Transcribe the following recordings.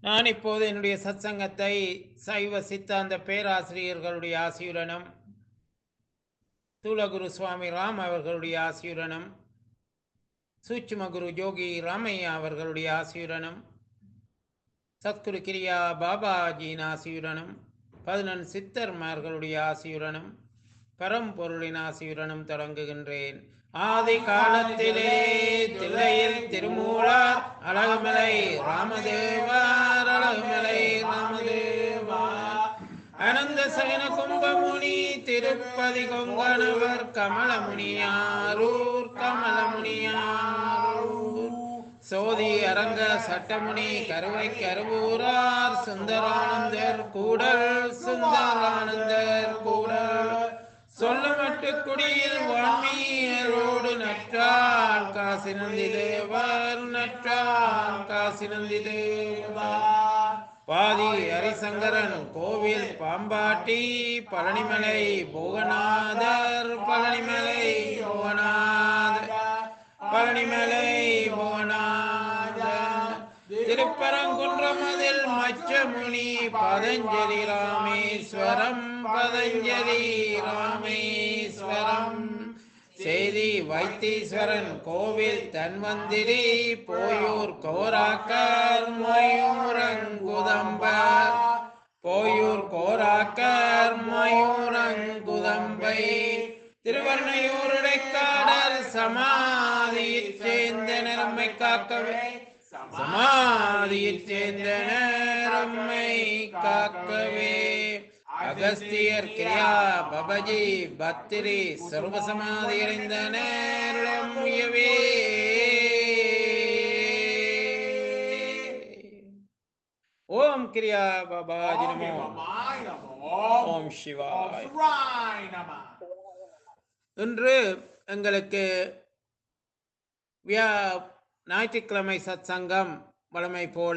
நான் இப்போது என்னுடைய சத்சங்கத்தை சைவ சித்தாந்த பேராசிரியர்களுடைய ஆசியுடனும் தூலகுரு சுவாமி ராம் அவர்களுடைய ஆசியுடனும் சூட்சும குரு ஜோகி ராமையா அவர்களுடைய ஆசியுடனும் சத்குரு கிரியா பாபாஜியின் ஆசியுடனும் பதினெண் சித்தர்மார்களுடைய ஆசியுடனும் பரம்பொருளின் ஆசியுடனும் தொடங்குகின்றேன் ஆதி காலத்திலே தில்லையில் திருமூலார் அழகுமலை ராமதேவார் அழகுமலை ராமதேவார் அனந்த சயன கும்பமுனி திருப்பதி கொங்கணவர் கமலமுனியாரூர் கமலமுனியாரூர் சோதி அரங்க சட்டமுனி கருவை கருவூரார் சுந்தரானந்தர் கூடல் சுந்தரானந்தர் கூடல் சொல்லமட்டு குடியில் வான்மீரோடு நற்றால் காசி நந்தி தேவர் நற்றால் காசி நந்தி தேவர் பாதி ஹரிசங்கரன் கோவில் பாம்பாட்டி பழனிமலை போகநாதர் பழனிமலை போகநாதர் பழனிமலை போகநாதர் திருப்பரங்குன்றமதில் மச்சமுனி பதஞ்சலி ராமேஸ்வரம் பதஞ்சலி ராமேஸ்வரம் செய்தி வைத்தீஸ்வரன் கோவில் தன்வந்திரி போயூர் கோராக்கர் மயூரங்குதம்பர் போயூர் கோராக்கர் மயூரங்குதம்பை திருவர்ணையூருடைக்காடல் சமாதியைச் சேர்ந்த நிறமை காக்கவே சமாதியைச் சேர்ந்த நேரம்மை காக்கவே அகஸ்தியர் கிரியா பபஜி பத்திரி சர்வசமாதி அடைந்த நேரம் உயவே ஓம் கிரியா பாபாஜி நமோ ஓம் சிவாய் இன்று எங்களுக்கு வியா ஞாயிற்றுக்கிழமை சத் சங்கம் வழமை போல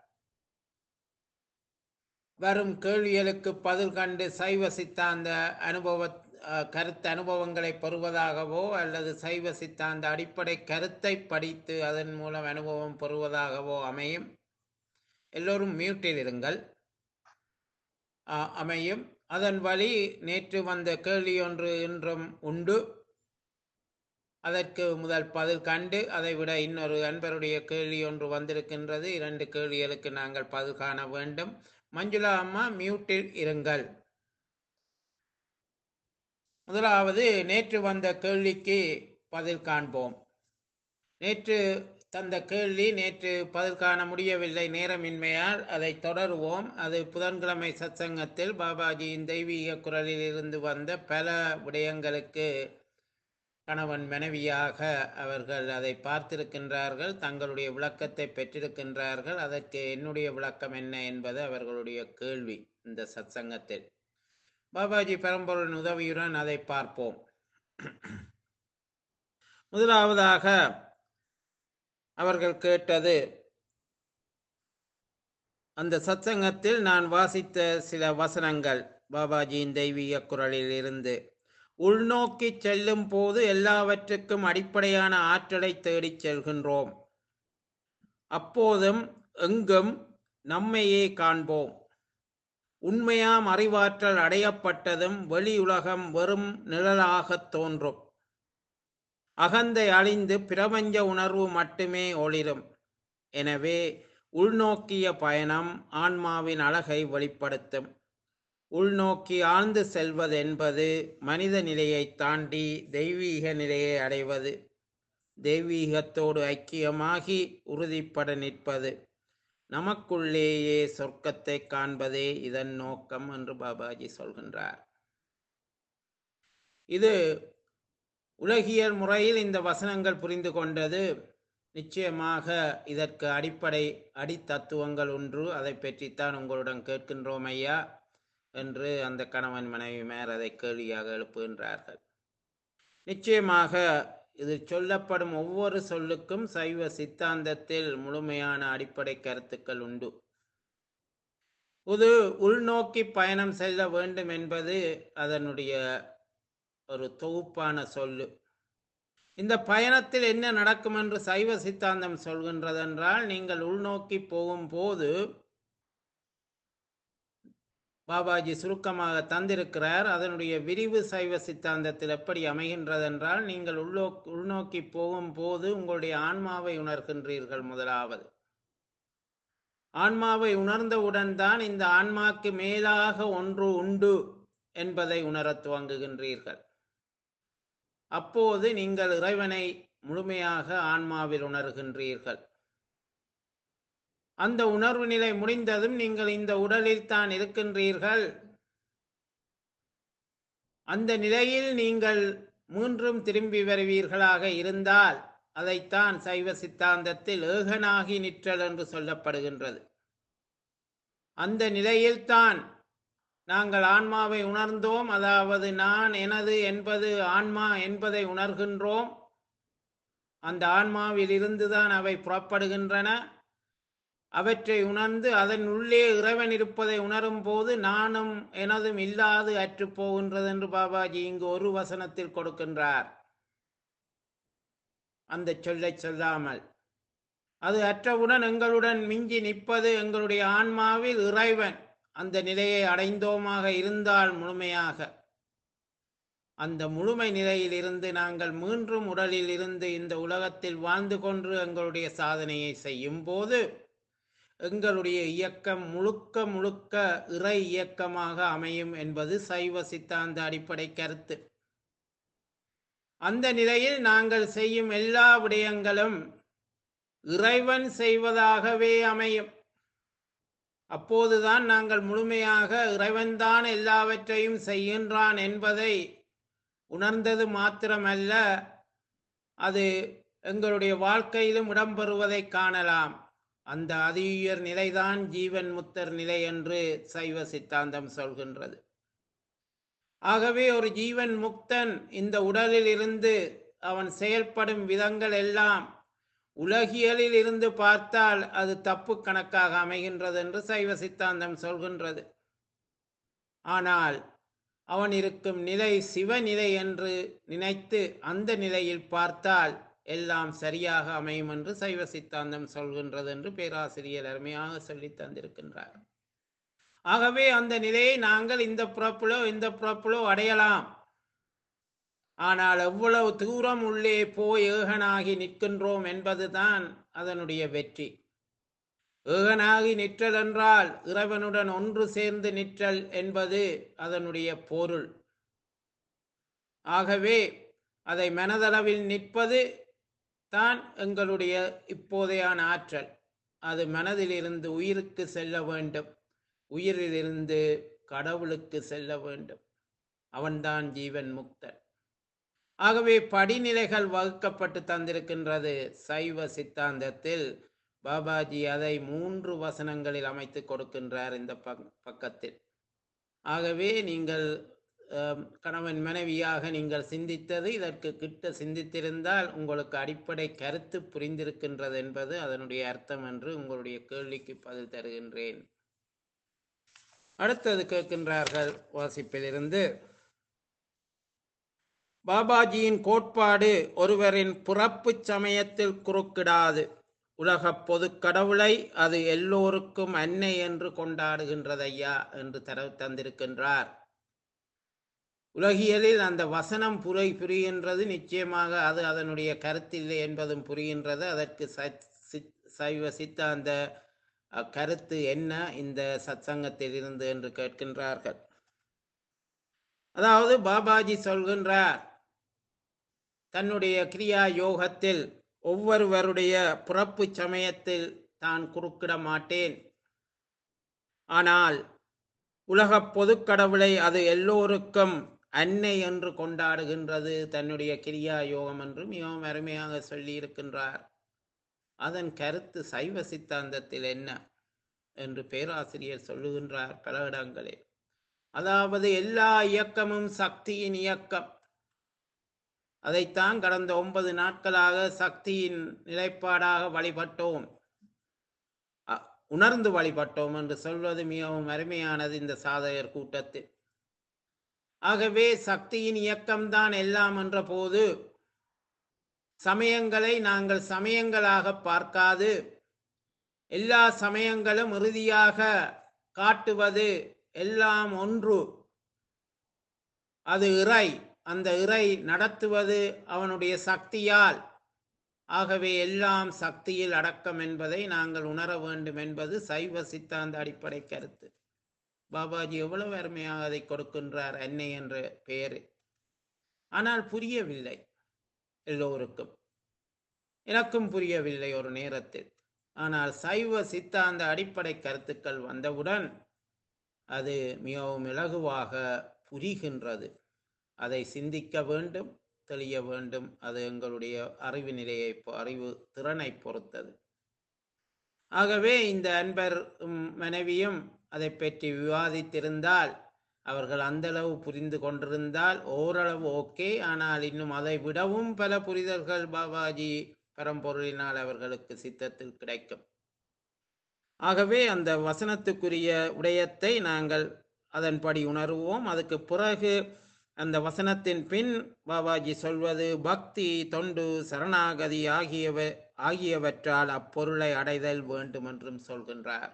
வரும் கேள்விகளுக்கு பதில் கண்டு சைவ சித்தாந்த அனுபவ அஹ், கருத்து அனுபவங்களை பெறுவதாகவோ அல்லது சைவ சித்தாந்த அடிப்படை கருத்தை படித்து அதன் மூலம் அனுபவம் பெறுவதாகவோ அமையும் எல்லோரும் மியூட்டில் இருங்கள் அஹ், அமையும் அதன் வழி நேற்று வந்த கேள்வி ஒன்று இன்றும் உண்டு அதற்கு முதல் பதில் கண்டு அதை விட இன்னொரு அன்பருடைய கேள்வி ஒன்று வந்திருக்கின்றது இரண்டு கேள்விகளுக்கு நாங்கள் பதில் காண வேண்டும் மஞ்சுளா அம்மா மியூட்டில் இருங்கள் முதலாவது நேற்று வந்த கேள்விக்கு பதில் காண்போம் நேற்று தந்த கேள்வி நேற்று பதில் காண முடியவில்லை நேரமின்மையால் அதை தொடருவோம் அது புதன்கிழமை சத்சங்கத்தில் பாபாஜியின் தெய்வீக குரலில் இருந்து வந்த பல விடயங்களுக்கு கணவன் மனைவியாக அவர்கள் அதை பார்த்திருக்கின்றார்கள் தங்களுடைய விளக்கத்தை பெற்றிருக்கின்றார்கள் அதற்கு என்னுடைய விளக்கம் என்ன என்பது அவர்களுடைய கேள்வி இந்த சத்சங்கத்தில் பாபாஜி பரம்பொருளின் உதவியுடன் அதை பார்ப்போம் முதலாவதாக அவர்கள் கேட்டது அந்த சத்சங்கத்தில் நான் வாசித்த சில வசனங்கள் பாபாஜியின் தெய்வீக குரலில் இருந்து உள்நோக்கி செல்லும் போது எல்லாவற்றுக்கும் அடிப்படையான ஆற்றலை தேடிச் செல்கின்றோம் அப்போதும் எங்கும் நம்மையே காண்போம் உண்மையாம் அறிவாற்றல் அடையப்பட்டதும் வெளி உலகம் வெறும் நிழலாகத் தோன்றும் அகந்தை அழிந்து பிரபஞ்ச உணர்வு மட்டுமே ஒளிரும் எனவே உள்நோக்கிய பயணம் ஆன்மாவின் அழகை வெளிப்படுத்தும் உள்நோக்கி ஆழ்ந்து செல்வதென்பது மனித நிலையை தாண்டி தெய்வீக நிலையை அடைவது தெய்வீகத்தோடு ஐக்கியமாகி உறுதிப்பட நிற்பது நமக்குள்ளேயே சொர்க்கத்தை காண்பதே இதன் நோக்கம் என்று பாபாஜி சொல்கின்றார் இது உலகியல் முறையில் இந்த வசனங்கள் புரிந்து கொண்டது நிச்சயமாக இதற்கு அடிப்படை அடித்தத்துவங்கள் ஒன்று அதை பற்றித்தான் உங்களுடன் கேட்கின்றோம் ஐயா என்று அந்த கணவன் மனைவி மேல் அதை கேள்வியாக எழுப்புகின்றார்கள் நிச்சயமாக இது சொல்லப்படும் ஒவ்வொரு சொல்லுக்கும் சைவ சித்தாந்தத்தில் முழுமையான அடிப்படை கருத்துக்கள் உண்டு இது உள்நோக்கி பயணம் செல்ல வேண்டும் என்பது அதனுடைய ஒரு தொகுப்பான சொல்லு இந்த பயணத்தில் என்ன நடக்கும் என்று சைவ சித்தாந்தம் சொல்கின்றதென்றால் நீங்கள் உள்நோக்கி போகும்போது பாபாஜி சுருக்கமாக தந்திருக்கிறார் அதனுடைய விரிவு சைவ சித்தாந்தத்தில் எப்படி அமைகின்றது என்றால் நீங்கள் உள்ளோ உள்நோக்கி போகும்போது உங்களுடைய ஆன்மாவை உணர்கின்றீர்கள் முதலாவது ஆன்மாவை உணர்ந்தவுடன் தான் இந்த ஆன்மாக்கு மேலாக ஒன்று உண்டு என்பதை உணரத் துவங்குகின்றீர்கள் அப்போது நீங்கள் இறைவனை முழுமையாக ஆன்மாவில் உணர்கின்றீர்கள் அந்த உணர்வு நிலை முடிந்ததும் நீங்கள் இந்த உடலில் தான் இருக்கின்றீர்கள் அந்த நிலையில் நீங்கள் மீண்டும் திரும்பி வருவீர்களாக இருந்தால் அதைத்தான் சைவ சித்தாந்தத்தில் ஏகனாகி நிற்றல் என்று சொல்லப்படுகின்றது அந்த நிலையில்தான் நாங்கள் ஆன்மாவை உணர்ந்தோம் அதாவது நான் எனது என்பது ஆன்மா என்பதை உணர்கின்றோம் அந்த ஆன்மாவில் இருந்துதான் அவை புறப்படுகின்றன அவற்றை உணர்ந்து அதன் உள்ளே இறைவன் இருப்பதை உணரும் போது நானும் எனதும் இல்லாது அற்று போகின்றது என்று பாபாஜி இங்கு ஒரு வசனத்தில் கொடுக்கின்றார் அந்த சொல்லை சொல்லாமல் அது அற்றவுடன் எங்களுடன் மிஞ்சி நிற்பது எங்களுடைய ஆன்மாவில் இறைவன் அந்த நிலையை அடைந்தோமாக இருந்தால் முழுமையாக அந்த முழுமை நிலையில் இருந்து நாங்கள் மீண்டும் உடலில் இருந்து இந்த உலகத்தில் வாழ்ந்து கொண்டு எங்களுடைய சாதனையை செய்யும் போது எங்களுடைய இயக்கம் முழுக்க முழுக்க இறை இயக்கமாக அமையும் என்பது சைவ சித்தாந்த அடிப்படை கருத்து அந்த நிலையில் நாங்கள் செய்யும் எல்லா விடயங்களும் இறைவன் செய்வதாகவே அமையும் அப்போதுதான் நாங்கள் முழுமையாக இறைவன்தான் எல்லாவற்றையும் செய்கின்றான் என்பதை உணர்ந்தது மாத்திரமல்ல அது எங்களுடைய வாழ்க்கையிலும் இடம்பெறுவதை காணலாம் அந்த அதியுயர் நிலைதான் ஜீவன் முத்தர் நிலை என்று சைவ சித்தாந்தம் சொல்கின்றது ஆகவே ஒரு ஜீவன் முக்தன் இந்த உடலில் இருந்து அவன் செயல்படும் விதங்கள் எல்லாம் உலகியலில் இருந்து பார்த்தால் அது தப்பு கணக்காக அமைகின்றது என்று சைவ சித்தாந்தம் சொல்கின்றது ஆனால் அவன் இருக்கும் நிலை சிவநிலை என்று நினைத்து அந்த நிலையில் பார்த்தால் எல்லாம் சரியாக அமையும் என்று சைவ சித்தாந்தம் சொல்கின்றது என்று பேராசிரியர் அருமையாக சொல்லி தந்திருக்கின்றார் ஆகவே அந்த நிலையை நாங்கள் இந்த புறப்புலோ இந்த புறப்புலோ அடையலாம் ஆனால் எவ்வளவு தூரம் உள்ளே போய் ஏகனாகி நிற்கின்றோம் என்பதுதான் அதனுடைய வெற்றி ஏகனாகி நிற்றல் என்றால் இறைவனுடன் ஒன்று சேர்ந்து நிற்றல் என்பது அதனுடைய பொருள் ஆகவே அதை மனதளவில் நிற்பது தான் எங்களுடைய இப்போதையான ஆற்றல் அது மனதிலிருந்து உயிருக்கு செல்ல வேண்டும் உயிரிலிருந்து கடவுளுக்கு செல்ல வேண்டும் அவன்தான் ஜீவன் முக்தன் ஆகவே படிநிலைகள் வகுக்கப்பட்டு தந்திருக்கின்றது சைவ சித்தாந்தத்தில் பாபாஜி அதை மூன்று வசனங்களில் அமைத்து கொடுக்கின்றார் இந்த பக்கத்தில் ஆகவே நீங்கள் கணவன் மனைவியாக நீங்கள் சிந்தித்தது இதற்கு கிட்ட சிந்தித்திருந்தால் உங்களுக்கு அடிப்படை கருத்து புரிந்திருக்கின்றது என்பது அதனுடைய அர்த்தம் என்று உங்களுடைய கேள்விக்கு பதில் தருகின்றேன் அடுத்தது கேட்கின்றார்கள் வாசிப்பிலிருந்து பாபாஜியின் கோட்பாடு ஒருவரின் புறப்பு சமயத்தில் குறுக்கிடாது உலகப் பொது கடவுளை அது எல்லோருக்கும் அன்னை என்று கொண்டாடுகின்றதையா என்று தர தந்திருக்கின்றார் உலகியலில் அந்த வசனம் புரை புரிகின்றது நிச்சயமாக அது அதனுடைய கருத்தில்லை என்பதும் புரிகின்றது அதற்கு சைவ சித்தாந்த கருத்து என்ன இந்த சத்சங்கத்தில் இருந்து என்று கேட்கின்றார்கள் அதாவது பாபாஜி சொல்கின்றார் தன்னுடைய கிரியா யோகத்தில் ஒவ்வொருவருடைய புறப்பு சமயத்தில் தான் குறுக்கிட மாட்டேன் ஆனால் உலகப் பொதுக்கடவுளை அது எல்லோருக்கும் அன்னை என்று கொண்டாடுகின்றது தன்னுடைய கிரியா யோகம் என்று மிகவும் அருமையாக சொல்லி இருக்கின்றார் அதன் கருத்து சைவ சித்தாந்தத்தில் என்ன என்று பேராசிரியர் சொல்லுகின்றார் பல இடங்களில் அதாவது எல்லா இயக்கமும் சக்தியின் இயக்கம் அதைத்தான் கடந்த ஒன்பது நாட்களாக சக்தியின் நிலைப்பாடாக வழிபட்டோம் உணர்ந்து வழிபட்டோம் என்று சொல்வது மிகவும் அருமையானது இந்த சாதகர் கூட்டத்தில் ஆகவே சக்தியின் இயக்கம்தான் எல்லாம் என்ற போது சமயங்களை நாங்கள் சமயங்களாக பார்க்காது எல்லா சமயங்களும் இறுதியாக காட்டுவது எல்லாம் ஒன்று அது இறை அந்த இறை நடத்துவது அவனுடைய சக்தியால் ஆகவே எல்லாம் சக்தியில் அடக்கம் என்பதை நாங்கள் உணர வேண்டும் என்பது சைவ சித்தாந்த அடிப்படை கருத்து பாபாஜி எவ்வளவு அருமையாக அதை கொடுக்கின்றார் அன்னை என்ற பெயரில் ஆனால் புரியவில்லை எல்லோருக்கும் எனக்கும் புரியவில்லை ஒரு நேரத்தில் ஆனால் சைவ சித்தாந்த அடிப்படை கருத்துக்கள் வந்தவுடன் அது மிகவும் இலகுவாக புரிகின்றது அதை சிந்திக்க வேண்டும் தெளிய வேண்டும் அது எங்களுடைய அறிவு நிலையை பொ- அறிவு திறனை பொறுத்தது ஆகவே இந்த அன்பர் உம், மனைவியும் அதை பற்றி விவாதித்திருந்தால் அவர்கள் அந்தளவு புரிந்து கொண்டிருந்தால் ஓரளவு ஓகே ஆனால் இன்னும் அதை விடவும் பல புரிதல்கள் பாபாஜி பரம்பொருளினால் அவர்களுக்கு சித்தத்தில் கிடைக்கும் ஆகவே அந்த வசனத்துக்குரிய விடயத்தை நாங்கள் அதன்படி உணர்வோம் அதுக்கு பிறகு அந்த வசனத்தின் பின் பாபாஜி சொல்வது பக்தி தொண்டு சரணாகதி ஆகியவ ஆகியவற்றால் அப்பொருளை அடைதல் வேண்டும் என்றும் சொல்கின்றார்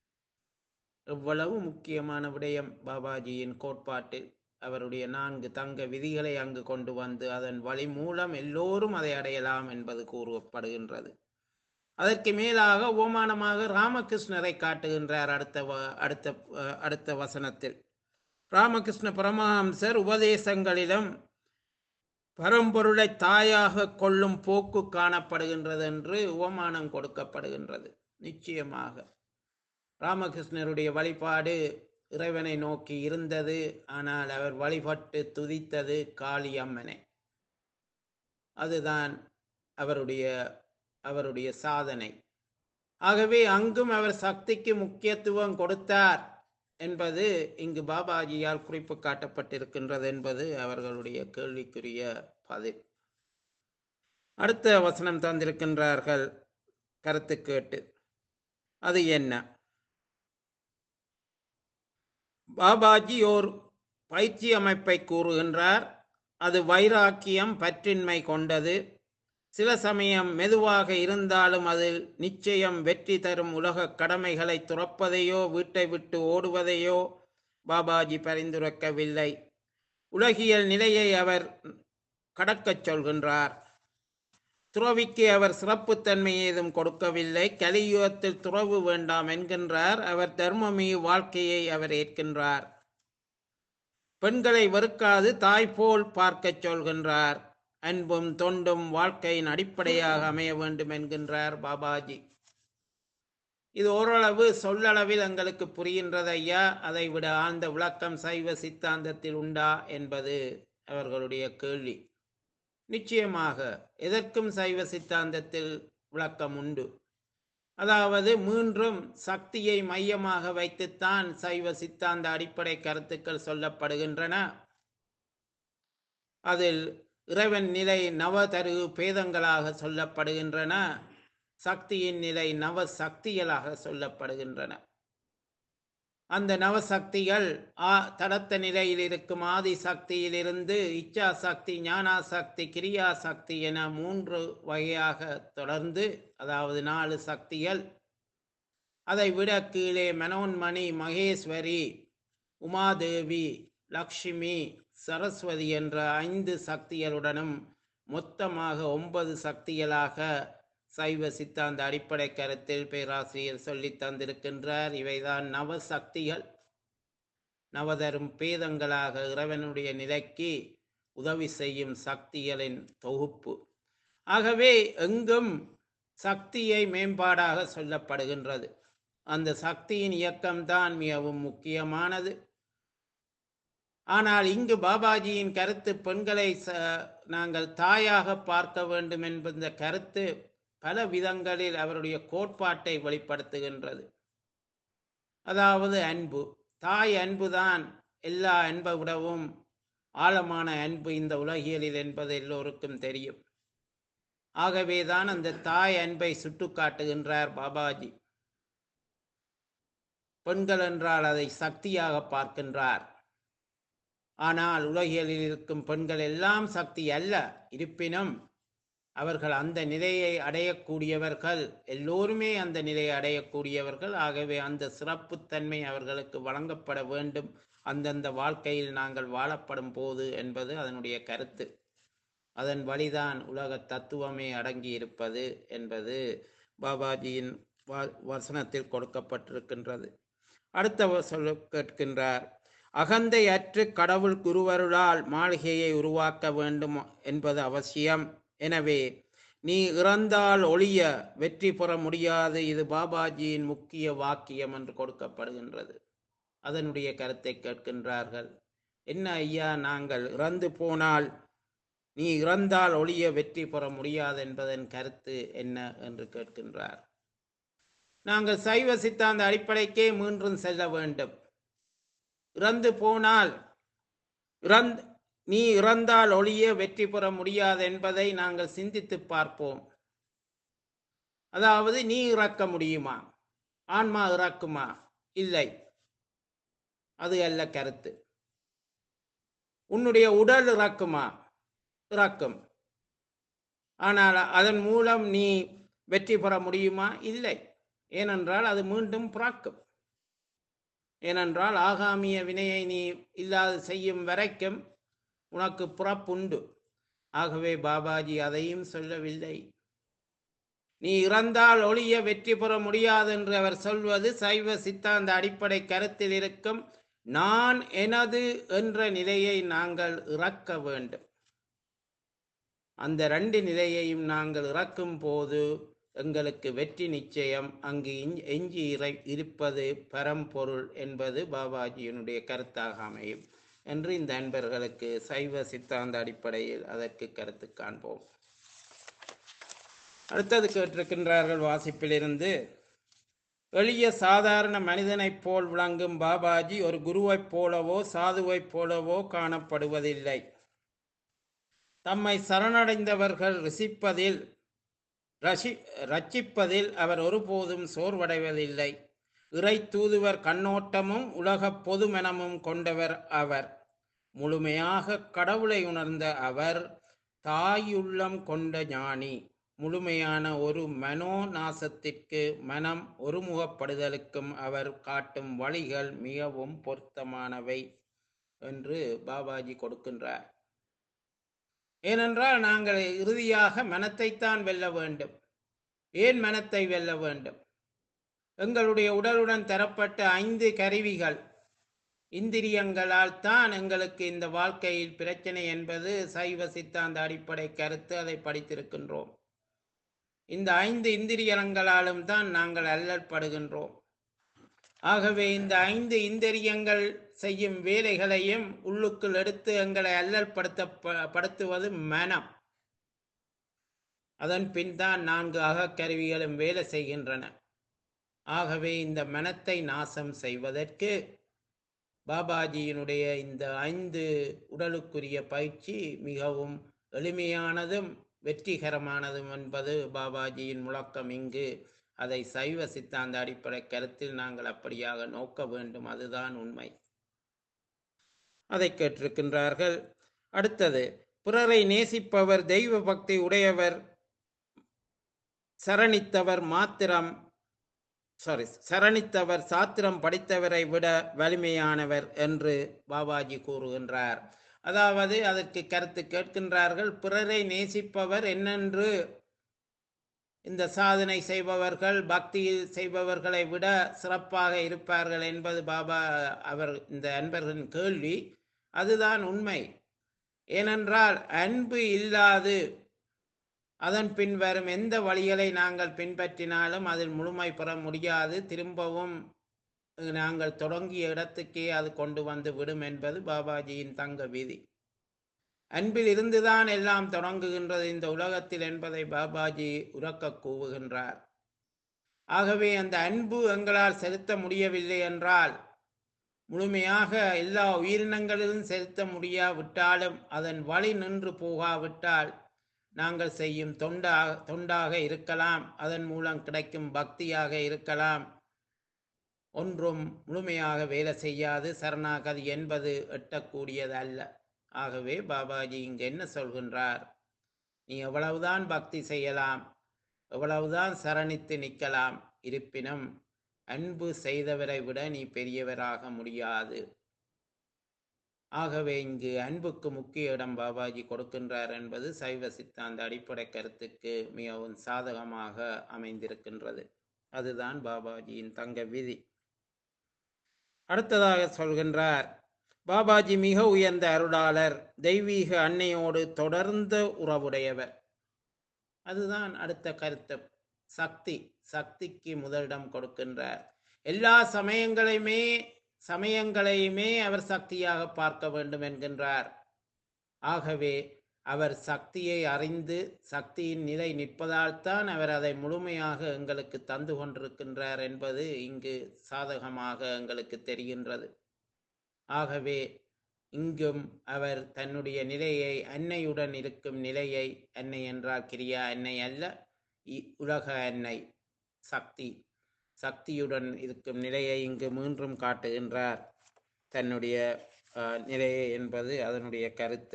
எவ்வளவு முக்கியமான விடயம் பாபாஜியின் கோட்பாட்டில் அவருடைய நான்கு தங்க விதிகளை அங்கு கொண்டு வந்து அதன் வழி மூலம் எல்லோரும் அதை அடையலாம் என்பது கூறப்படுகின்றது அதற்கு மேலாக ஓமானமாக ராமகிருஷ்ணரை காட்டுகின்றார் அடுத்த வ- அடுத்த அஹ், அடுத்த வசனத்தில் ராமகிருஷ்ண பரமஹம்சர் உபதேசங்களிலும் பரம்பொருளை தாயாக கொள்ளும் போக்கு காணப்படுகின்றது என்று உவமானம் கொடுக்கப்படுகின்றது நிச்சயமாக ராமகிருஷ்ணருடைய வழிபாடு இறைவனை நோக்கி இருந்தது ஆனால் அவர் வழிபட்டு துதித்தது காளி அம்மனை அதுதான் அவருடைய அவருடைய சாதனை ஆகவே அங்கும் அவர் சக்திக்கு முக்கியத்துவம் கொடுத்தார் என்பது இங்கு பாபாஜியால் குறிப்பு காட்டப்பட்டிருக்கின்றது என்பது அவர்களுடைய கேள்விக்குரிய பதில் அடுத்த வசனம் தந்திருக்கின்றார்கள் கருத்து கேட்டு அது என்ன பாபாஜி ஓர் பயிற்சி அமைப்பை கூறுகின்றார் அது வைராக்கியம் பற்றின்மை கொண்டது சில சமயம் மெதுவாக இருந்தாலும் அதில் நிச்சயம் வெற்றி தரும் உலக கடமைகளை துறப்பதையோ வீட்டை விட்டு ஓடுவதையோ பாபாஜி பரிந்துரைக்கவில்லை உலகியல் நிலையை அவர் கடக்கச் சொல்கின்றார் துறவிக்கு அவர் சிறப்புத்தன்மை ஏதும் கொடுக்கவில்லை கலியுகத்தில் துறவு வேண்டாம் என்கின்றார் அவர் தர்மமீ வாழ்க்கையை அவர் ஏற்கின்றார் பெண்களை வெறுக்காது தாய் போல் பார்க்கச் சொல்கின்றார் அன்பும் தொண்டும் வாழ்க்கையின் அடிப்படையாக அமைய வேண்டும் என்கின்றார் பாபாஜி இது ஓரளவு சொல்லளவில் எங்களுக்கு புரிகின்றது ஐயா அதை விட ஆழ்ந்த விளக்கம் சைவ சித்தாந்தத்தில் உண்டா என்பது அவர்களுடைய கேள்வி நிச்சயமாக எதற்கும் சைவ சித்தாந்தத்தில் விளக்கம் உண்டு அதாவது மீண்டும் சக்தியை மையமாக வைத்துத்தான் சைவ சித்தாந்த அடிப்படை கருத்துக்கள் சொல்லப்படுகின்றன அதில் இறைவன் நிலை நவதரு பேதங்களாக சொல்லப்படுகின்றன சக்தியின் நிலை நவ சக்திகளாக சொல்லப்படுகின்றன அந்த நவசக்திகள் ஆ தடத்த நிலையில் இருக்கும் ஆதி சக்தியிலிருந்து இச்சா சக்தி ஞானா சக்தி கிரியா சக்தி என மூன்று வகையாக தொடர்ந்து அதாவது நாலு சக்திகள் அதை விட கீழே மனோன்மணி மகேஸ்வரி உமாதேவி லக்ஷ்மி சரஸ்வதி என்ற ஐந்து சக்திகளுடனும் மொத்தமாக ஒன்பது சக்திகளாக சைவ சித்தாந்த அடிப்படை கருத்தில் பேராசிரியர் சொல்லித் தந்திருக்கின்றார் இவைதான் நவ சக்திகள் நவதரும் பேதங்களாக இறைவனுடைய நிலைக்கு உதவி செய்யும் சக்திகளின் தொகுப்பு ஆகவே எங்கும் சக்தியை மேம்பாடாக சொல்லப்படுகின்றது அந்த சக்தியின் இயக்கம்தான் மிகவும் முக்கியமானது ஆனால் இங்கு பாபாஜியின் கருத்து பெண்களை ச- நாங்கள் தாயாக பார்க்க வேண்டும் என்பந்த கருத்து பல விதங்களில் அவருடைய கோட்பாட்டை வெளிப்படுத்துகின்றது அதாவது அன்பு தாய் அன்புதான் எல்லா அன்பை விடவும் ஆழமான அன்பு இந்த உலகியலில் என்பது எல்லோருக்கும் தெரியும் ஆகவேதான் அந்த தாய் அன்பை சுட்டுக்காட்டுகின்றார் பாபாஜி பெண்கள் என்றால் அதை சக்தியாக பார்க்கின்றார் ஆனால் உலகியலில் இருக்கும் பெண்கள் எல்லாம் சக்தி அல்ல இருப்பினும் அவர்கள் அந்த நிலையை அடையக்கூடியவர்கள் எல்லோருமே அந்த நிலையை அடையக்கூடியவர்கள் ஆகவே அந்த சிறப்புத்தன்மை அவர்களுக்கு வழங்கப்பட வேண்டும் அந்தந்த வாழ்க்கையில் நாங்கள் வாழப்படும் போது என்பது அதனுடைய கருத்து அதன் வழிதான் உலக தத்துவமே அடங்கி இருப்பது என்பது பாபாஜியின் வ- வசனத்தில் கொடுக்கப்பட்டிருக்கின்றது அடுத்த சொல்ல கேட்கின்றார் அகந்தை அற்று கடவுள் குருவருளால் மாளிகையை உருவாக்க வேண்டும் என்பது அவசியம் எனவே நீ இறந்தால் ஒழிய வெற்றி பெற முடியாது இது பாபாஜியின் முக்கிய வாக்கியம் என்று கொடுக்கப்படுகின்றது அதனுடைய கருத்தை கேட்கின்றார்கள் என்ன ஐயா நாங்கள் இறந்து போனால் நீ இறந்தால் ஒழிய வெற்றி பெற முடியாது என்பதன் கருத்து என்ன என்று கேட்கின்றார் நாங்கள் சைவ சித்தாந்த அடிப்படைக்கே மீண்டும் செல்ல வேண்டும் இறந்து போனால் இறந் நீ இறந்தால் ஒழிய வெற்றி பெற முடியாது என்பதை நாங்கள் சிந்தித்து பார்ப்போம் அதாவது நீ இறக்க முடியுமா ஆன்மா இறக்குமா இல்லை அது அல்ல கருத்து உன்னுடைய உடல் இறக்குமா இறக்கும் ஆனால் அதன் மூலம் நீ வெற்றி பெற முடியுமா இல்லை ஏனென்றால் அது மீண்டும் பிறக்கும் ஏனென்றால் ஆகாமிய வினையை நீ இல்லாது செய்யும் வரைக்கும் உனக்கு புறப்புண்டு ஆகவே பாபாஜி அதையும் சொல்லவில்லை நீ இறந்தால் ஒழிய வெற்றி பெற முடியாது என்று அவர் சொல்வது சைவ சித்தாந்த அடிப்படை கருத்தில் இருக்கும் நான் எனது என்ற நிலையை நாங்கள் இறக்க வேண்டும் அந்த ரெண்டு நிலையையும் நாங்கள் இறக்கும் போது எங்களுக்கு வெற்றி நிச்சயம் அங்கு எஞ்சி- எஞ்சி இறை இருப்பது பரம்பொருள் என்பது பாபாஜியினுடைய கருத்தாக அமையும் என்று இந்த அன்பர்களுக்கு சைவ சித்தாந்த அடிப்படையில் அதற்கு கருத்து காண்போம் அடுத்தது கேட்டிருக்கின்றார்கள் வாசிப்பிலிருந்து எளிய சாதாரண மனிதனைப் போல் விளங்கும் பாபாஜி ஒரு குருவைப் போலவோ சாதுவைப் போலவோ காணப்படுவதில்லை தம்மை சரணடைந்தவர்கள் ரிசிப்பதில் ரசி ரட்சிப்பதில் அவர் ஒருபோதும் சோர்வடைவதில்லை இறை தூதுவர் கண்ணோட்டமும் உலகப் பொதுமெனமும் கொண்டவர் அவர் முழுமையாக கடவுளை உணர்ந்த அவர் தாயுள்ளம் கொண்ட ஞானி முழுமையான ஒரு மனோ நாசத்திற்கு மனம் ஒருமுகப்படுதலுக்கும் அவர் காட்டும் வழிகள் மிகவும் பொருத்தமானவை என்று பாபாஜி கொடுக்கின்றார் ஏனென்றால் நாங்கள் இறுதியாக மனத்தைத்தான் வெல்ல வேண்டும் ஏன் மனத்தை வெல்ல வேண்டும் எங்களுடைய உடலுடன் தரப்பட்ட ஐந்து கருவிகள் இந்திரியங்களால் தான் எங்களுக்கு இந்த வாழ்க்கையில் பிரச்சனை என்பது சைவ சித்தாந்த அடிப்படை கருத்து அதை படித்திருக்கின்றோம் இந்த ஐந்து இந்திரியங்களாலும் தான் நாங்கள் அல்லற்படுகின்றோம் ஆகவே இந்த ஐந்து இந்திரியங்கள் செய்யும் வேலைகளையும் உள்ளுக்குள் எடுத்து எங்களை அல்லல்படுத்த ப- படுத்துவது மனம் அதன் பின் தான் நான்கு அகக்கருவிகளும் வேலை செய்கின்றன ஆகவே இந்த மனத்தை நாசம் செய்வதற்கு பாபாஜியினுடைய இந்த ஐந்து உடலுக்குரிய பயிற்சி மிகவும் எளிமையானதும் வெற்றிகரமானதும் என்பது பாபாஜியின் முழக்கம் இங்கு அதை சைவ சித்தாந்த அடிப்படை கருத்தில் நாங்கள் அப்படியாக நோக்க வேண்டும் அதுதான் உண்மை அதை கேட்டிருக்கின்றார்கள் அடுத்தது பிறரை நேசிப்பவர் தெய்வ பக்தி உடையவர் சரணித்தவர் மாத்திரம் சாரி சரணித்தவர் சாத்திரம் படித்தவரை விட வலிமையானவர் என்று பாபாஜி கூறுகின்றார் அதாவது அதற்கு கருத்து கேட்கின்றார்கள் பிறரை நேசிப்பவர் என்னென்று இந்த சாதனை செய்பவர்கள் பக்தியில் செய்பவர்களை விட சிறப்பாக இருப்பார்கள் என்பது பாபா அவர் இந்த அன்பர்களின் கேள்வி அதுதான் உண்மை ஏனென்றால் அன்பு இல்லாது அதன் பின் வரும் எந்த வழிகளை நாங்கள் பின்பற்றினாலும் அதில் முழுமை பெற முடியாது திரும்பவும் நாங்கள் தொடங்கிய இடத்துக்கே அது கொண்டு வந்து விடும் என்பது பாபாஜியின் தங்க விதி அன்பில் இருந்துதான் எல்லாம் தொடங்குகின்றது இந்த உலகத்தில் என்பதை பாபாஜி உறக்க கூவுகின்றார் ஆகவே அந்த அன்பு எங்களால் செலுத்த முடியவில்லை என்றால் முழுமையாக எல்லா உயிரினங்களிலும் செலுத்த முடியாவிட்டாலும் அதன் வழி நின்று போகாவிட்டால் நாங்கள் செய்யும் தொண்டாக தொண்டாக இருக்கலாம் அதன் மூலம் கிடைக்கும் பக்தியாக இருக்கலாம் ஒன்றும் முழுமையாக வேலை செய்யாது சரணாகதி என்பது எட்டக்கூடியது அல்ல ஆகவே பாபாஜி இங்கு என்ன சொல்கின்றார் நீ எவ்வளவுதான் பக்தி செய்யலாம் எவ்வளவுதான் சரணித்து நிற்கலாம் இருப்பினும் அன்பு செய்தவரை விட நீ பெரியவராக முடியாது ஆகவே இங்கு அன்புக்கு முக்கிய இடம் பாபாஜி கொடுக்கின்றார் என்பது சைவ சித்தாந்த அடிப்படை கருத்துக்கு மிகவும் சாதகமாக அமைந்திருக்கின்றது அதுதான் பாபாஜியின் தங்க விதி அடுத்ததாக சொல்கின்றார் பாபாஜி மிக உயர்ந்த அருளாளர் தெய்வீக அன்னையோடு தொடர்ந்த உறவுடையவர் அதுதான் அடுத்த கருத்து சக்தி சக்திக்கு முதலிடம் கொடுக்கின்றார் எல்லா சமயங்களையுமே சமயங்களையுமே அவர் சக்தியாக பார்க்க வேண்டும் என்கின்றார் ஆகவே அவர் சக்தியை அறிந்து சக்தியின் நிலை நிற்பதால் தான் அவர் அதை முழுமையாக எங்களுக்கு தந்து கொண்டிருக்கின்றார் என்பது இங்கு சாதகமாக எங்களுக்கு தெரிகின்றது ஆகவே இங்கும் அவர் தன்னுடைய நிலையை அன்னையுடன் இருக்கும் நிலையை அன்னை என்றால் கிரியா அன்னை அல்ல இ- உலக அன்னை சக்தி சக்தியுடன் இருக்கும் நிலையை இங்கு மீண்டும் காட்டுகின்றார் தன்னுடைய அஹ், நிலையை என்பது அதனுடைய கருத்து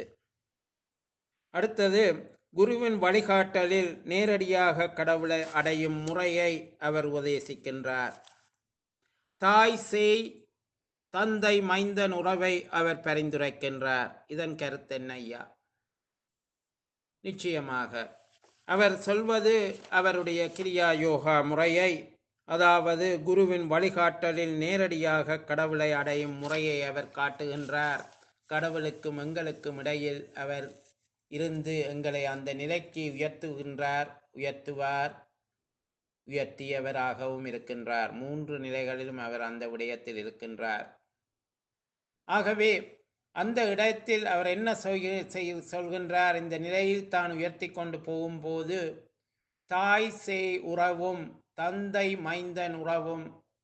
அடுத்தது குருவின் வழிகாட்டலில் நேரடியாக கடவுளை அடையும் முறையை அவர் உபதேசிக்கின்றார் தாய் சேய் தந்தை மைந்தன் உறவை அவர் பரிந்துரைக்கின்றார் இதன் கருத்து என்ன ஐயா நிச்சயமாக அவர் சொல்வது அவருடைய கிரியா யோகா முறையை அதாவது குருவின் வழிகாட்டலில் நேரடியாக கடவுளை அடையும் முறையை அவர் காட்டுகின்றார் கடவுளுக்கும் எங்களுக்கும் இடையில் அவர் இருந்து எங்களை அந்த நிலைக்கு உயர்த்துகின்றார் உயர்த்துவார் உயர்த்தியவராகவும் இருக்கின்றார் மூன்று நிலைகளிலும் அவர் அந்த விடயத்தில் இருக்கின்றார் ஆகவே அந்த இடத்தில் அவர் என்ன சொல்கி- செய்- சொல்கின்றார் இந்த நிலையில் தான் உயர்த்தி கொண்டு போகும்போது தாய் சேய் உறவும் தந்தை மைந்தன் உறவும்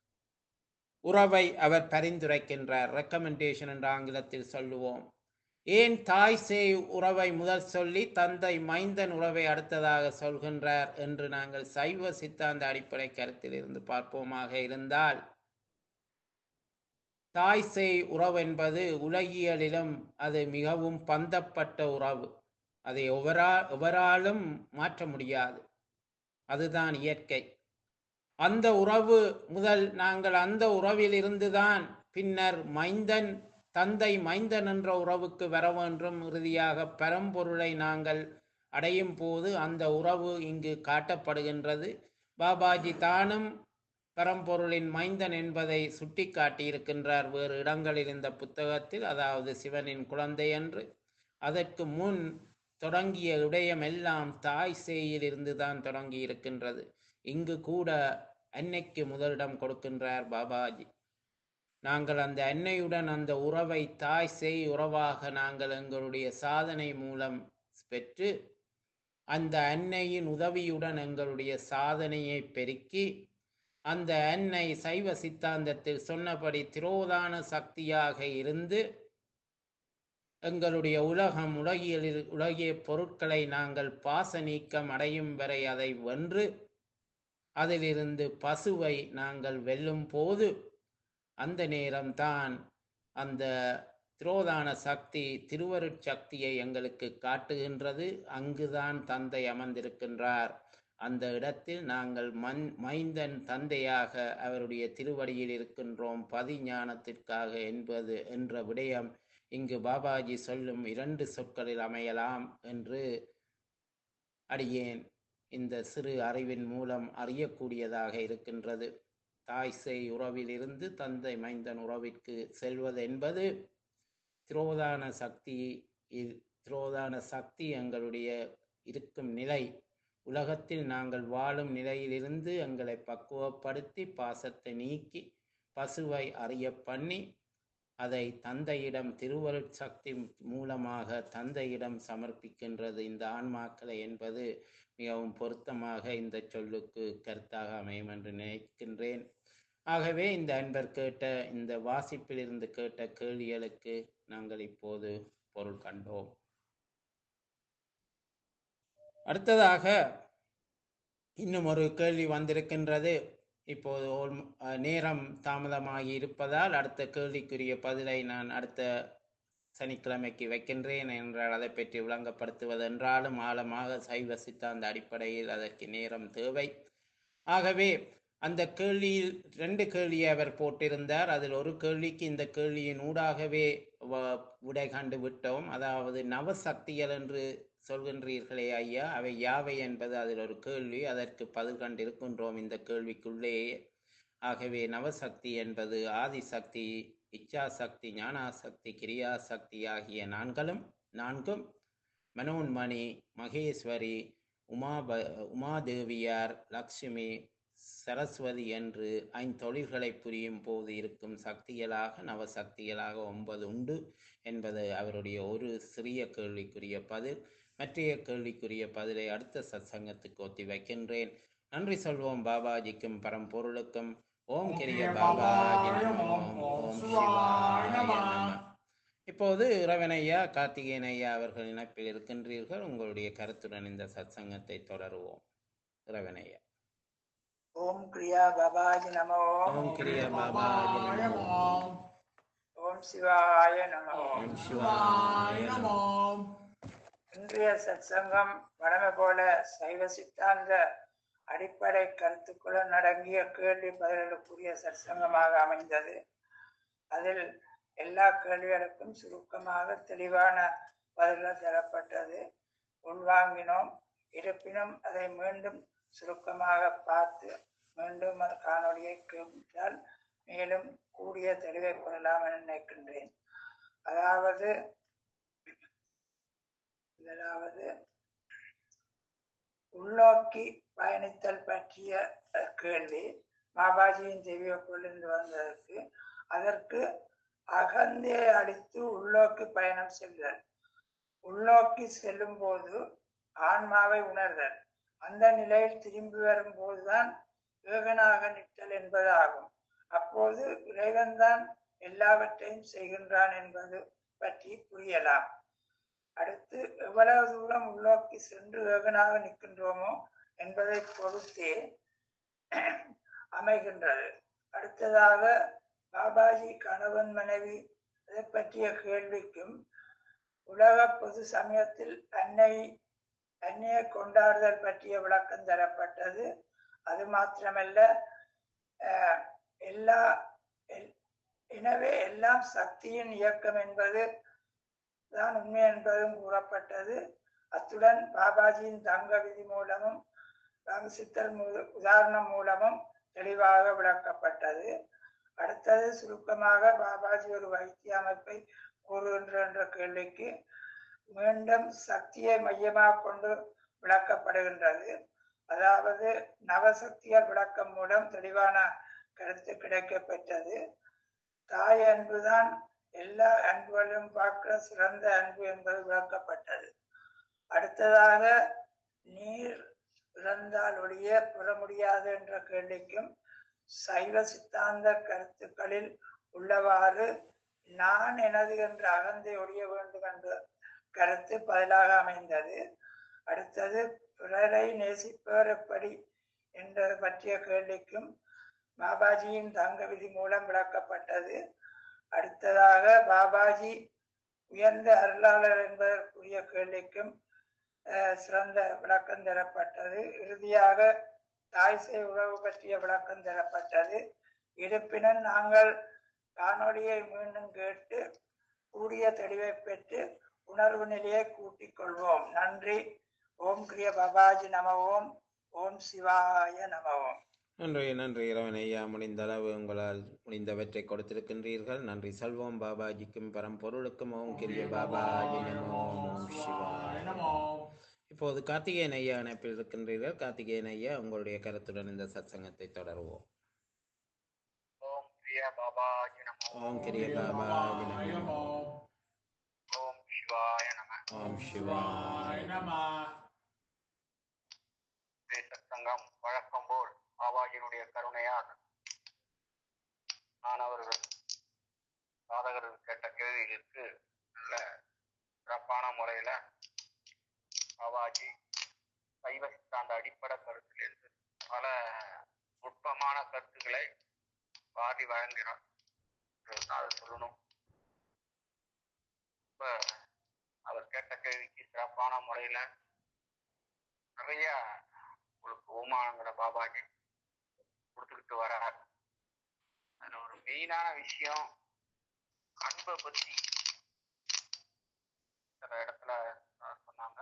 உறவை அவர் பரிந்துரைக்கின்றார் ரெக்கமெண்டேஷன் என்ற ஆங்கிலத்தில் சொல்லுவோம் ஏன் தாய் சேய் உறவை முதல் சொல்லி தந்தை மைந்தன் உறவை அடுத்ததாக சொல்கின்றார் என்று நாங்கள் சைவ சித்தாந்த அடிப்படை கருத்தில் இருந்து பார்ப்போமாக இருந்தால் தாய் சேய் உறவு என்பது உலகியலிலும் அது மிகவும் பந்தப்பட்ட உறவு அதை எவரா எவராலும் மாற்ற முடியாது அதுதான் இயற்கை அந்த உறவு முதல் நாங்கள் அந்த உறவில் இருந்துதான் பின்னர் மைந்தன் தந்தை மைந்தன் என்ற உறவுக்கு வர வேண்டும் இறுதியாக பரம்பொருளை நாங்கள் அடையும் போது அந்த உறவு இங்கு காட்டப்படுகின்றது பாபாஜி தானும் பரம்பொருளின் மைந்தன் என்பதை சுட்டி காட்டியிருக்கின்றார் வேறு இடங்களில் இந்த புத்தகத்தில் அதாவது சிவனின் குழந்தை என்று அதற்கு முன் தொடங்கிய விடயம் எல்லாம் தாய் சேயில் இருந்துதான் தொடங்கி இருக்கின்றது இங்கு கூட அன்னைக்கு முதலிடம் கொடுக்கின்றார் பாபாஜி நாங்கள் அந்த அன்னையுடன் அந்த உறவை தாய் சேய் உறவாக நாங்கள் எங்களுடைய சாதனை மூலம் பெற்று அந்த அன்னையின் உதவியுடன் எங்களுடைய சாதனையை பெருக்கி அந்த அன்னை சைவ சித்தாந்தத்தில் சொன்னபடி திரோதான சக்தியாக இருந்து எங்களுடைய உலகம் உலகியலில் உலகிய பொருட்களை நாங்கள் பாச நீக்கம் அடையும் வரை அதை வென்று அதிலிருந்து பசுவை நாங்கள் வெல்லும் போது அந்த நேரம்தான் அந்த திரோதான சக்தி திருவருட் சக்தியை எங்களுக்கு காட்டுகின்றது அங்குதான் தந்தை அமர்ந்திருக்கின்றார் அந்த இடத்தில் நாங்கள் மண் மைந்தன் தந்தையாக அவருடைய திருவடியில் இருக்கின்றோம் பதிஞானத்திற்காக என்பது என்ற விடயம் இங்கு பாபாஜி சொல்லும் இரண்டு சொற்களில் அமையலாம் என்று அடியேன் இந்த சிறு அறிவின் மூலம் அறியக்கூடியதாக இருக்கின்றது தாய் சேய் உறவிலிருந்து தந்தை மைந்தன் உறவிற்கு செல்வது என்பது திரோதான சக்தி இ- திரோதான சக்தி எங்களுடைய இருக்கும் நிலை உலகத்தில் நாங்கள் வாழும் நிலையிலிருந்து எங்களை பக்குவப்படுத்தி பாசத்தை நீக்கி பசுவை அறிய பண்ணி அதை தந்தையிடம் திருவருட் சக்தி மூலமாக தந்தையிடம் சமர்ப்பிக்கின்றது இந்த ஆன்மாக்களை என்பது மிகவும் பொருத்தமாக இந்த சொல்லுக்கு கருத்தாக அமையும் என்று நினைக்கின்றேன் ஆகவே இந்த அன்பர் கேட்ட இந்த வாசிப்பில் இருந்து கேட்ட கேள்விகளுக்கு நாங்கள் இப்போது பொருள் கண்டோம் அடுத்ததாக இன்னும் ஒரு கேள்வி வந்திருக்கின்றது இப்போது almo- அஹ், நேரம் தாமதமாகி இருப்பதால் அடுத்த கேள்விக்குரிய பதிலை நான் அடுத்த சனிக்கிழமைக்கு வைக்கின்றேன் என்றால் அதை பற்றி விளங்கப்படுத்துவதென்றாலும் ஆழமாக சைவ சித்தாந்த அடிப்படையில் அதற்கு நேரம் தேவை ஆகவே அந்த கேள்வியில் ரெண்டு கேள்வியை அவர் போட்டிருந்தார் அதில் ஒரு கேள்விக்கு இந்த கேள்வியின் ஊடாகவே வ- விடை கண்டு விட்டோம் அதாவது நவசக்திகள் என்று சொல்கின்றீர்களே ஐயா அவை யாவை என்பது அதில் ஒரு கேள்வி அதற்கு பதில் கண்டிருக்கின்றோம் இந்த கேள்விக்குள்ளேயே ஆகவே நவசக்தி என்பது ஆதிசக்தி இச்சாசக்தி ஞானாசக்தி கிரியாசக்தி ஆகிய நான்களும் நான்கும் மனோன்மணி மகேஸ்வரி உமாப உமாதேவியார் லக்ஷ்மி சரஸ்வதி என்று ஐந்தொழில்களை புரியும் போது இருக்கும் சக்திகளாக நவசக்திகளாக ஒன்பது உண்டு என்பது அவருடைய ஒரு சிறிய கேள்விக்குரிய பதில் மற்றைய கேள்விக்குரிய பதிலை அடுத்த சத்சங்கத்துக்கு ஒத்தி வைக்கின்றேன் நன்றி சொல்வோம் பாபாஜிக்கும் பரம்பொருளுக்கும் ஓம் கிரிய பாபாஜி நமோ ஓம் சிவாய நம இப்போது இரவனையா கார்த்திகேயன் ஐயா அவர்கள் இணைப்பில் இருக்கின்றீர்கள் உங்களுடைய கருத்துடன் இந்த சத்சங்கத்தை தொடருவோம் இரவனையா ஓம் கிரியா பாபாஜி நமோ ஓம் கிரிய பாபாஜி நமோ ஓம் சிவாய நமோ ஓம் சிவாய நமோ இன்றைய சத்சங்கம் வழமை போல சைவ சித்தாந்த அடிப்படை கருத்துக்களுடன் அடங்கிய கேள்வி பதில்களுக்குரிய சத்சங்கமாக அமைந்தது அதில் எல்லா கேள்விகளுக்கும் சுருக்கமாக தெளிவான பதில்கள் தரப்பட்டது உள்வாங்கினோம் இருப்பினும் அதை மீண்டும் சுருக்கமாக பார்த்து மீண்டும் அந்த காணொளியை கேட்டால் மேலும் கூடிய தெளிவை பெறலாம் என நினைக்கின்றேன் அதாவது முதலாவது உள்நோக்கி பயணித்தல் பற்றிய அஹ், கேள்வி பாபாஜியின் தெய்வக்குள்ளிருந்து வந்ததற்கு அதற்கு அகந்தே அடித்து உள்நோக்கி பயணம் செல்தல் உள்நோக்கி செல்லும் போது ஆன்மாவை உணர்தல் அந்த நிலையில் திரும்பி வரும்போதுதான் ஏகனாக நிற்றல் என்பதாகும் அப்போது இறைவன்தான் எல்லாவற்றையும் செய்கின்றான் என்பது பற்றி புரியலாம் அடுத்து எவ்வளவு தூரம் உள்நோக்கி சென்று ஏகனாக நிற்கின்றோமோ என்பதை பொறுத்தே அமைகின்றது அடுத்ததாக பாபாஜி கணவன் மனைவி அதை பற்றிய கேள்விக்கும் உலக பொது சமயத்தில் அன்னை அன்னையை கொண்டாடுதல் பற்றிய விளக்கம் தரப்பட்டது அது மாத்திரமல்ல அஹ், எல்லா எல்- எனவே எல்லாம் சக்தியின் இயக்கம் என்பது தான் உண்மை என்பதும் கூறப்பட்டது அத்துடன் பாபாஜியின் தங்க விதி மூலமும் ராம சித்தர் மூ- உதாரணம் மூலமும் தெளிவாக விளக்கப்பட்டது அடுத்தது சுருக்கமாக பாபாஜி ஒரு வைத்திய அமைப்பை கூறுகின்ற என்ற கேள்விக்கு மீண்டும் சக்தியை மையமாக கொண்டு விளக்கப்படுகின்றது அதாவது நவசக்திகள் விளக்கம் மூலம் தெளிவான கருத்து கிடைக்கப் பெற்றது தாய் அன்புதான் எல்லா அன்புகளும் பார்க்க சிறந்த அன்பு என்பது விளக்கப்பட்டது அடுத்ததாக நீர் இறந்தால் ஒழிய பெற முடியாது என்ற கேள்விக்கும் சைவ சித்தாந்த கருத்துக்களில் உள்ளவாறு நான் எனது என்ற அகந்தை ஒழிய வேண்டும் என்ற கருத்து பதிலாக அமைந்தது அடுத்தது பிறரை நேசிப்பவர் எப்படி என்பது பற்றிய கேள்விக்கும் பாபாஜியின் தங்க விதி மூலம் விளக்கப்பட்டது அடுத்ததாக பாபாஜி உயர்ந்த அருளாளர் என்பதற்குரிய கேள்விக்கும் அஹ், சிறந்த விளக்கம் தரப்பட்டது இறுதியாக தாய் சேய் உறவு பற்றிய விளக்கம் தரப்பட்டது இருப்பினும் நாங்கள் காணொளியை மீண்டும் கேட்டு கூடிய தெளிவை பெற்று உணர்வு நிலையை கூட்டிக் கொள்வோம் நன்றி ஓம் கிரிய பாபாஜி நம ஓம் ஓம் சிவாய நம ஓம் நன்றி நன்றி இறைவன் ஐயா முடிந்த அளவு உங்களால் முடிந்தவற்றை கொடுத்திருக்கின்றீர்கள் நன்றி செல்வோம் பாபாஜிக்கும் பரம்பொருளுக்கும் ஓம் கிரிய பாபாஜி நமோ ஓம் சிவாய நமோ. இப்போது கார்த்திகேயன் ஐயா இணைப்பில் இருக்கின்றீர்கள் கார்த்திகேயன் ஐயா உங்களுடைய கருத்துடன் இந்த சத்சங்கத்தை தொடருவோம் ஓம் பிரியா பாபாஜி நமோ ஓம் கிரிய பாபாஜி நமோ ஓம் சிவாய நம ஓம் சிவாய நமோ. சங்கம் வழக்கம் போல் பாபாஜியினுடைய கருணையால் நான் அவர்கள் சாதகர்கள் கேட்ட கேள்விகளுக்கு நல்ல சிறப்பான முறையில பாபாஜி சைவ சித்தாந்த அடிப்படை கருத்திலிருந்து பல நுட்பமான கருத்துக்களை பாதி வழங்கினார் அதை சொல்லணும் இப்ப அவர் கேட்ட கேள்விக்கு சிறப்பான முறையில நிறைய உங்களுக்கு ஓமானங்கிற பாபாஜி கொடுத்துக்கிட்டு வர்றார் அதுல ஒரு மெயினான விஷயம் அன்பை பத்தி சில இடத்துல அஹ், சொன்னாங்க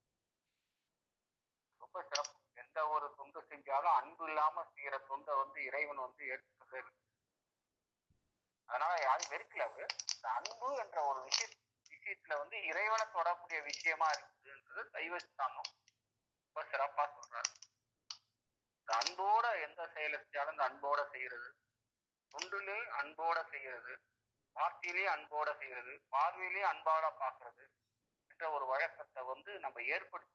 ரொம்ப சிறப்பு எந்த ஒரு தொண்டு செஞ்சாலும் அன்பு இல்லாம செய்யற தொண்டை வந்து இறைவன் வந்து ஏற்றுக்கவே இல்லை. அதனால யாரும் வெறுக்கல அவரு இந்த அன்பு என்ற ஒரு விஷய விஷயத்துல வந்து இறைவனை தொடக்கூடிய விஷயமா இருக்குதுன்றது சைவ சித்தாந்தம் ரொம்ப சிறப்பா சொல்றாரு இந்த அன்போட எந்த செயலை செஞ்சாலும் இந்த அன்போட செய்யறது தொண்டுலே அன்போட செய்யறது வார்த்தையிலே அன்போட செய்யறது பார்வையிலே அன்பாட பாக்குறது என்ற ஒரு வழக்கத்தை வந்து நம்ம ஏற்படுத்தி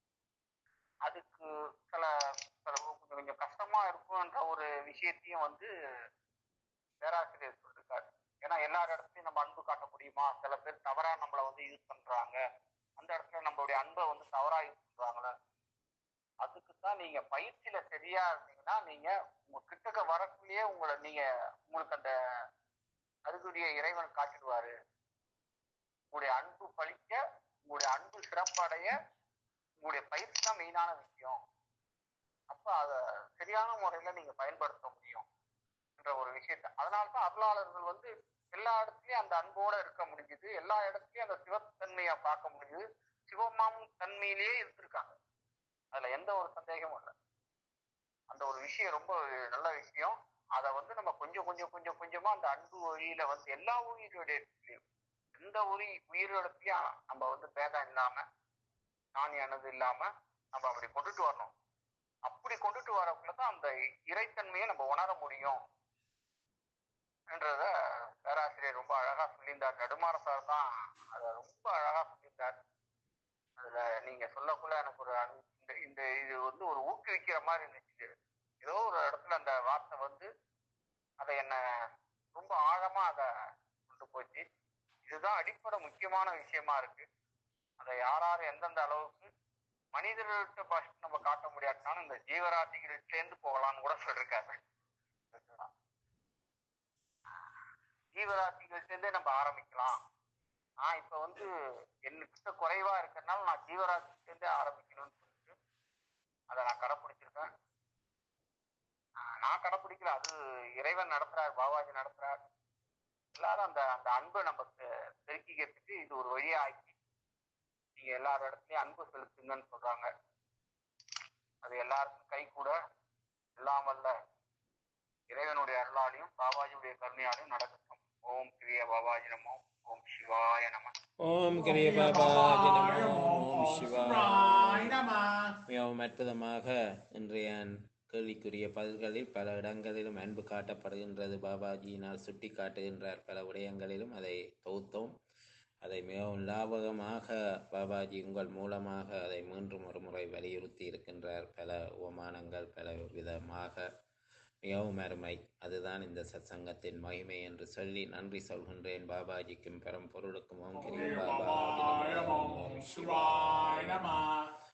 அதுக்கு சில சில கொஞ்சம் கொஞ்சம் கஷ்டமா இருக்கும்ன்ற ஒரு விஷயத்தையும் வந்து பேராசிரியர் சொல்லிருக்காரு ஏன்னா எல்லா இடத்துலயும் நம்ம அன்பு காட்ட முடியுமா சில பேர் தவறா நம்மளை வந்து யூஸ் பண்றாங்க அந்த இடத்துல நம்மளுடைய அன்பை வந்து தவறா யூஸ் பண்றாங்களே அதுக்கு தான் நீங்க பயிற்சியில சரியா இருந்தீங்கன்னா நீங்க உங்க கிட்டக்க வரக்குள்ளேயே உங்களை நீங்க உங்களுக்கு அந்த அதுக்குரிய இறைவன் காட்டிடுவாரு உங்களுடைய அன்பு பழிக்க உங்களுடைய அன்பு சிறப்படைய உங்களுடைய பயிற்சி தான் மெயினான விஷயம் அப்ப அத சரியான முறையில நீங்க பயன்படுத்த முடியும் என்ற ஒரு விஷயத்த அதனால தான் அருளாளர்கள் வந்து எல்லா இடத்துலயும் அந்த அன்போட இருக்க முடிஞ்சுது எல்லா இடத்துலயும் அந்த சிவத்தன்மையை பார்க்க முடியுது சிவமாம் தன்மையிலேயே இருந்திருக்காங்க அதுல எந்த ஒரு சந்தேகமும் இல்லை அந்த ஒரு விஷயம் ரொம்ப நல்ல விஷயம் அதை வந்து நம்ம கொஞ்சம் கொஞ்சம் கொஞ்சம் கொஞ்சமா அந்த அன்பு வழியில வந்து எல்லா உயிர்களுடைய எந்த உயிர் உயிரிழத்தையும் நம்ம வந்து பேதம் இல்லாம நான் எனது இல்லாம நம்ம அப்படி கொண்டுட்டு வரணும் அப்படி கொண்டுட்டு வரக்குள்ளதான் அந்த இறைத்தன்மையை நம்ம உணர முடியும் என்றத பேராசிரியர் ரொம்ப அழகா சொல்லியிருந்தார் நடுமாற சார் தான் அதை ரொம்ப அழகா சொல்லியிருந்தார் அதுல நீங்க சொல்லக்குள்ள எனக்கு ஒரு அன்- இந்த இந்த இது வந்து ஒரு ஊக்குவிக்கிற மாதிரி இருந்துச்சு ஏதோ ஒரு இடத்துல அந்த வார்த்தை வந்து அதை என்ன ரொம்ப ஆழமா அதை கொண்டு போச்சு இதுதான் அடிப்படை முக்கியமான விஷயமா இருக்கு அதை யார் யார் எந்தெந்த அளவுக்கு மனிதர்கள்ட்ட பாஷை நம்ம காட்ட முடியாட்டாலும் இந்த ஜீவராசிகள் சேர்ந்து போகலாம்னு கூட சொல்லிருக்காரு ஜீவராசிகள் சேர்ந்தே நம்ம ஆரம்பிக்கலாம் நான் இப்ப வந்து என்கிட்ட குறைவா இருக்கறனால நான் ஜீவராசி சேர்ந்தே ஆரம்பிக்கணும்னு சொல்லிட்டு அதை நான் கடைப்பிடிச்சிருக்கேன் ஆஹ் நான் கடைப்பிடிக்கல அது இறைவன் நடத்துறார் பாபாஜி நடத்துறார் எல்லாரும் அந்த அந்த அன்பை நமக்கு பெருக்கிக்கிறதுக்கு இது ஒரு வழியா ஆக்கி நீங்க எல்லார் இடத்துலயும் அன்பு செலுத்துங்கன்னு சொல்றாங்க அது எல்லாருக்கும் கை கூட எல்லாம் வல்ல இறைவனுடைய அருளாலையும் பாபாஜியுடைய கருணையாலையும் நடக்கட்டும் ஓம் கிரிய பாபாஜி நமோ ஓம் சிவாய நம ஓம் கிரிய பாபாஜி நமோ ஓம் சிவாய மிகவும் அற்புதமாக இன்றைய கேள்விக்குரிய பதில்களில் பல இடங்களிலும் அன்பு காட்டப்படுகின்றது பாபாஜியினால் சுட்டி காட்டுகின்றார் பல விடயங்களிலும் அதை தொகுத்தோம் அதை மிகவும் லாபகமாக பாபாஜி உங்கள் மூலமாக அதை மீண்டும் ஒரு முறை வலியுறுத்தி இருக்கின்றார் பல உபமானங்கள் பல விதமாக மிகவும் அருமை அதுதான் இந்த சத்சங்கத்தின் மகிமை என்று சொல்லி நன்றி சொல்கின்றேன் பாபாஜிக்கும் பெரும் பொருளுக்கும் ஓம் கிரிய பாபாஜி நமோ ஓம் சிவாய சிவாய நம